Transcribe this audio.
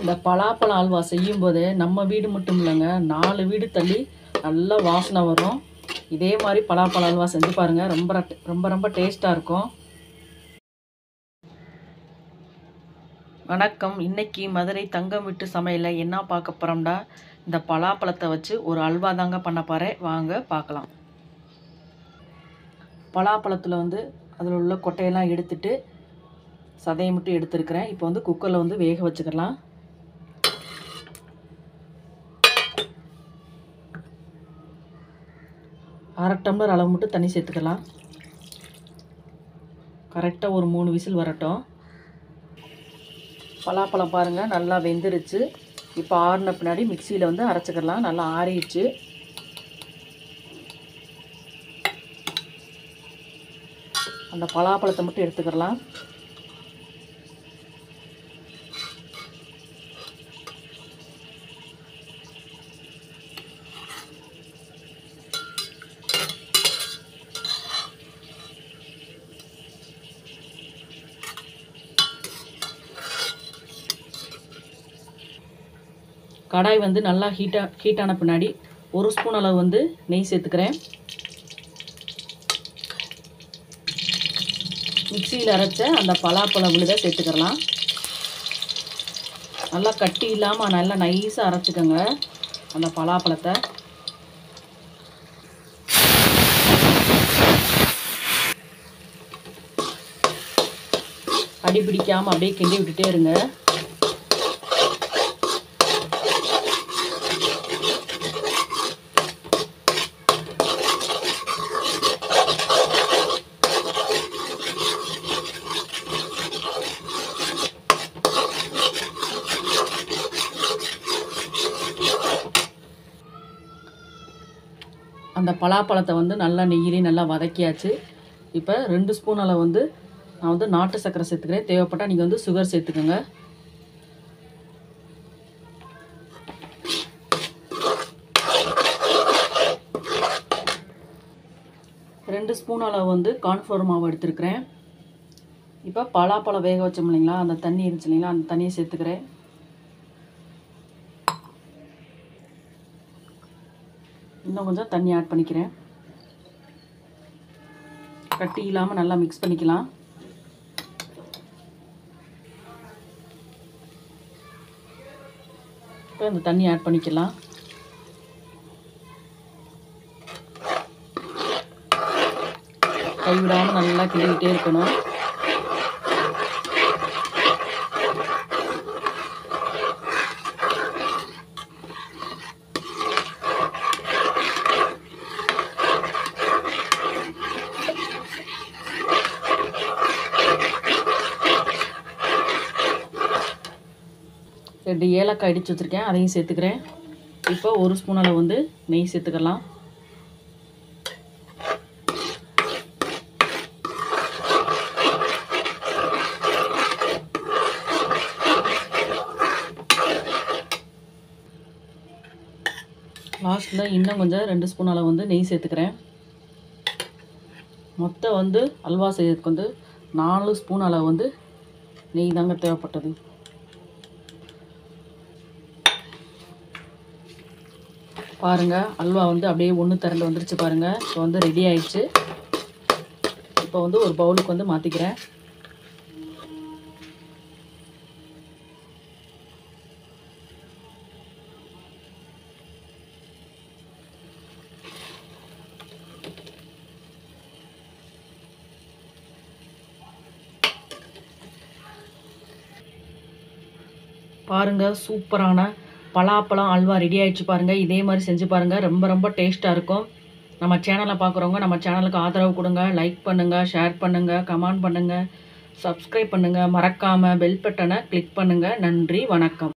இந்த பலாப்பழ அல்வா செய்யும்போதே நம்ம வீடு மட்டும் இல்லைங்க நாலு வீடு தள்ளி நல்ல வாசனை வரும் இதே மாதிரி பலாப்பழ அல்வா செஞ்சு பாருங்கள் ரொம்ப ரட்- ரொம்ப ரொம்ப டேஸ்ட்டாக இருக்கும் வணக்கம் இன்னைக்கு மதுரை தங்கம் விட்டு சமையலில் என்ன பார்க்க போகிறோம்டா இந்த பலாப்பழத்தை வச்சு ஒரு அல்வா தாங்க பண்ண போகிறேன் வாங்க பார்க்கலாம் பலாப்பழத்தில் வந்து அதில் உள்ள கொட்டையெல்லாம் எடுத்துட்டு சதையை மட்டும் எடுத்துருக்கிறேன் இப்போ வந்து குக்கரில் வந்து வேக வச்சுக்கலாம் அரை டம்ளர் அளவு மட்டும் தண்ணி சேர்த்துக்கலாம் கரெக்டாக ஒரு மூணு விசில் வரட்டும் பலாப்பழம் பாருங்கள் நல்லா வெந்துருச்சு இப்போ ஆறின பின்னாடி மிக்சியில் வந்து அரைச்சிக்கலாம் நல்லா ஆறிடுச்சு அந்த பலாப்பழத்தை மட்டும் எடுத்துக்கலாம் கடாய் வந்து நல்லா ஹீட்டாக ஹீட்டான பின்னாடி ஒரு ஸ்பூன் அளவு வந்து நெய் சேர்த்துக்கிறேன் மிக்சியில் அரைச்ச அந்த பலாப்பழ விழுதை சேர்த்துக்கலாம் நல்லா கட்டி இல்லாமல் நல்லா நைஸாக அரைச்சிக்கோங்க அந்த பலாப்பழத்தை அடி பிடிக்காமல் அப்படியே கிண்டி விட்டுட்டே இருங்க அந்த பலாப்பழத்தை வந்து நல்லா நெய்யிலே நல்லா வதக்கியாச்சு இப்போ ரெண்டு ஸ்பூன் அளவு வந்து நான் வந்து நாட்டு சர்க்கரை சேர்த்துக்கிறேன் தேவைப்பட்டால் நீங்கள் வந்து சுகர் சேர்த்துக்கோங்க ரெண்டு ஸ்பூன் அளவு வந்து கார்ன்ஃப்ளவர் மாவு எடுத்துருக்கிறேன் இப்போ பலாப்பழம் வேக வச்சோம் இல்லைங்களா அந்த தண்ணி இருந்துச்சு இல்லைங்களா அந்த தண்ணியை சேர்த்துக்கிறேன் இன்னும் கொஞ்சம் தண்ணி ஆட் பண்ணிக்கிறேன் கட்டி இல்லாமல் நல்லா மிக்ஸ் பண்ணிக்கலாம் இப்போ இந்த தண்ணி ஆட் பண்ணிக்கலாம் கைவிடாமல் நல்லா கிண்டிக்கிட்டே இருக்கணும் ரெண்டு ஏலக்காய் இடித்து வச்சுருக்கேன் அதையும் சேர்த்துக்கிறேன் இப்போ ஒரு ஸ்பூன் அளவு வந்து நெய் சேர்த்துக்கலாம் லாஸ்ட்டில் இன்னும் கொஞ்சம் ரெண்டு ஸ்பூன் அளவு வந்து நெய் சேர்த்துக்கிறேன் மொத்தம் வந்து அல்வா செய்யறதுக்கு வந்து நாலு ஸ்பூன் அளவு வந்து நெய் தாங்க தேவைப்பட்டது பாருங்கள் அல்வா வந்து அப்படியே ஒன்று திரண்டு வந்துருச்சு பாருங்கள் இப்போ வந்து ரெடி ஆயிடுச்சு இப்போ வந்து ஒரு பவுலுக்கு வந்து மாற்றிக்கிறேன் பாருங்கள் சூப்பரான பலாப்பழம் அல்வா ரெடி ஆயிடுச்சு பாருங்கள் இதே மாதிரி செஞ்சு பாருங்கள் ரொம்ப ரொம்ப டேஸ்ட்டாக இருக்கும் நம்ம சேனலை பார்க்குறவங்க நம்ம சேனலுக்கு ஆதரவு கொடுங்க லைக் பண்ணுங்கள் ஷேர் பண்ணுங்கள் கமெண்ட் பண்ணுங்கள் சப்ஸ்கிரைப் பண்ணுங்கள் மறக்காமல் பெல் பட்டனை கிளிக் பண்ணுங்கள் நன்றி வணக்கம்